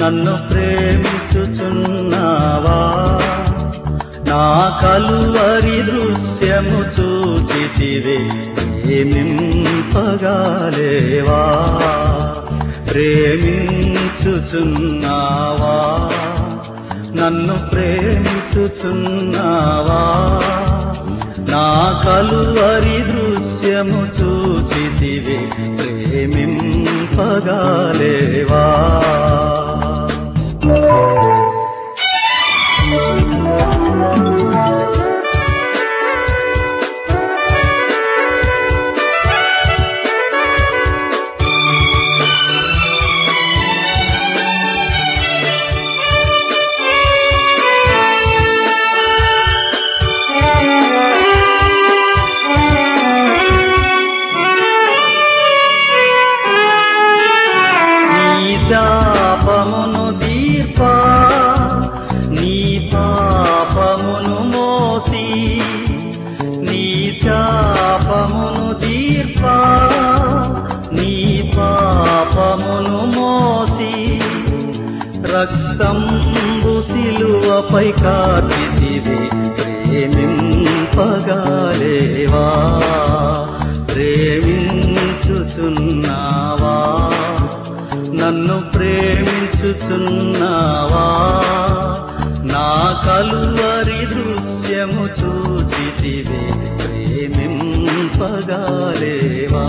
నన్ను ప్రేమించుచున్నావా నా కలువరి దృశ్యము చూచితివే ప్రేమింపగాలేవా ప్రేమించుచున్నావా నన్ను ప్రేమించుచున్నావా నా కలువరి దృశ్యము చూచితివే ప్రేమింపగాలేవా నీ శాపమును దీర్ప నీ పాపమును మోసి నీ శాపమును దీర్ప నీ పాపమును మోసి రక్తంబు సిలువపై కాచితివి ప్రేమింపగాలేవా ప్రేమించుచున్నావా నన్ను ప్రేమించుచున్నావా నా కలువరి దృశ్యము చూచితివే ప్రేమింపగాలేవా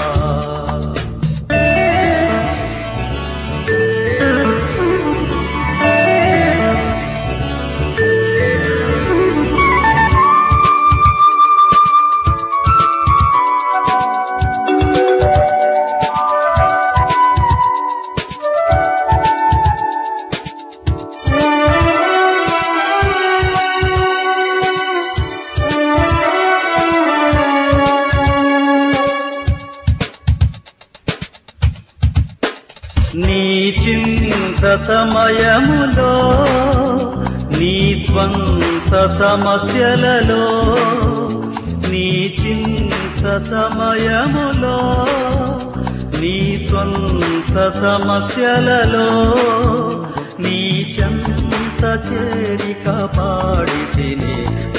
నీ చింత సమయములో నీ స్వంత సమస్యలలో నీ చింత సమయములో నీ స్వంత సమస్యలలో నీ చెంత చేరి కాపాడి తిని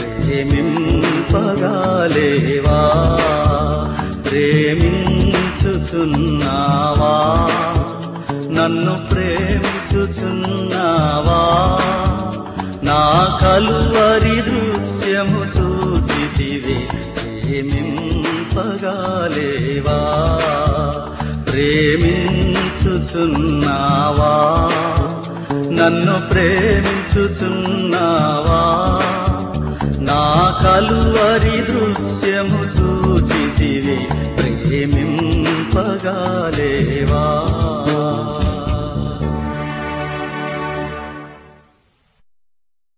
ప్రేమింపగాలేవా ప్రేమించుచున్నావా నన్ను ప్రేమించుచున్నావా నా కలువరి దృశ్యము చూచితివి ప్రేమింపగాలేవా ప్రేమించుచున్నావా నన్ను ప్రేమించుచున్నావా నా కలువరి దృశ్యము చూచితివి ప్రేమింపగాలేవా